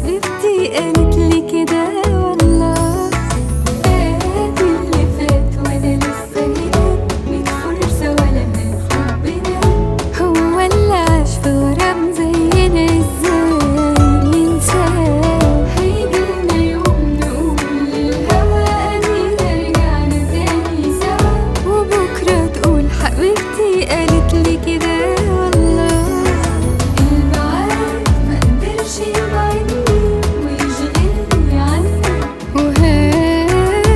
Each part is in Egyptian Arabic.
حبيبتي قالت لي كده والله فات اللي فات وانا لسه هنا ميت فرصة ولا من حبنا هو اللي عاش في غرام زينا ازاي ينساه هيجيلنا يوم نقول للهوا ادينا رجعنا تاني سوا وبكرة تقول حبيبتي قالت لي كده والله البعاد ما قدرش يبعدني ويشغلني عنك وهاي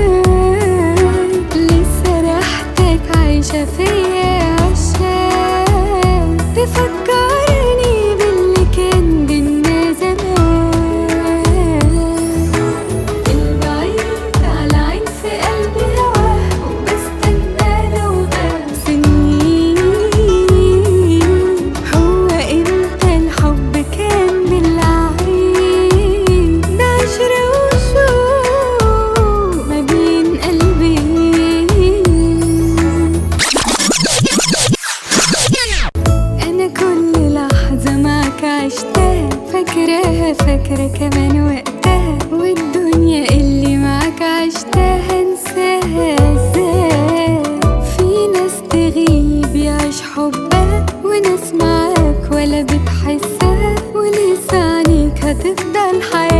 لسه ريحتك عايشة فيا عشان تفكرني باللي كان بينا زمان البعيد على عين في قلبي هواه وبستنى لو غاب سنين هو امتى الحب كان بالعين ده عشرة وشوق ما بين قلبين أنا كل لحظة معك عشتها فاكراها فاكرة كمان وقتها والدنيا اللي معك عشتها انساها ازاي في ناس تغيب يعيش حبها وناس معاك ولا بتحسها ولسه عنيك هتفضل حياتها